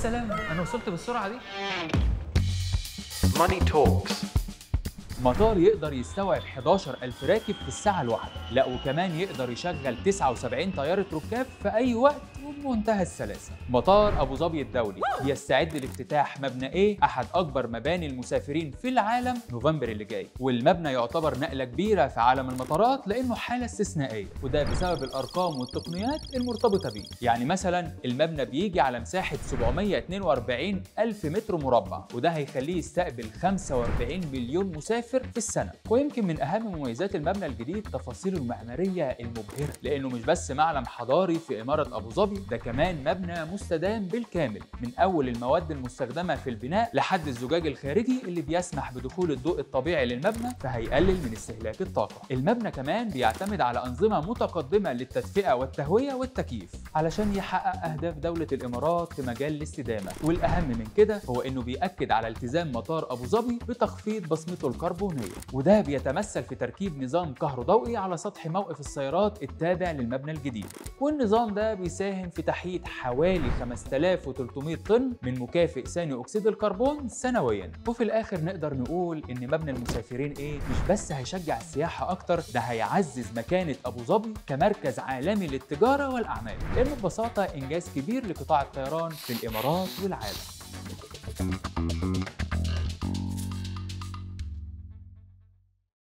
سلام انا وصلت بالسرعه دي Money Talks. مطار يقدر يستوعب 11000 راكب في الساعة الواحدة لا وكمان يقدر يشغل 79 طيارة ركاب في أي وقت وبمنتهى السلاسة مطار أبو ظبي الدولي يستعد لافتتاح مبنى إيه أحد أكبر مباني المسافرين في العالم نوفمبر اللي جاي والمبنى يعتبر نقلة كبيرة في عالم المطارات لأنه حالة استثنائية وده بسبب الأرقام والتقنيات المرتبطة بيه يعني مثلا المبنى بيجي على مساحة 742 ألف متر مربع وده هيخليه يستقبل 45 مليون مسافر في السنة ويمكن من أهم مميزات المبنى الجديد تفاصيله المعمارية المبهرة لأنه مش بس معلم حضاري في إمارة أبو ظبي ده كمان مبنى مستدام بالكامل من أول المواد المستخدمة في البناء لحد الزجاج الخارجي اللي بيسمح بدخول الضوء الطبيعي للمبنى فهيقلل من استهلاك الطاقة المبنى كمان بيعتمد على أنظمة متقدمة للتدفئة والتهوية والتكييف علشان يحقق أهداف دولة الإمارات في مجال الاستدامة والأهم من كده هو إنه بيأكد على التزام مطار أبو ظبي بتخفيض بصمته الكربونية وده بيتمثل في تركيب نظام كهروضوئي على سطح موقف السيارات التابع للمبنى الجديد والنظام ده بيساهم في تحييد حوالي 5300 طن من مكافئ ثاني أكسيد الكربون سنويا وفي الآخر نقدر نقول إن مبنى المسافرين إيه مش بس هيشجع السياحة أكتر ده هيعزز مكانة أبو ظبي كمركز عالمي للتجارة والأعمال لأنه ببساطة إنجاز كبير لقطاع الطيران في الإمارات والعالم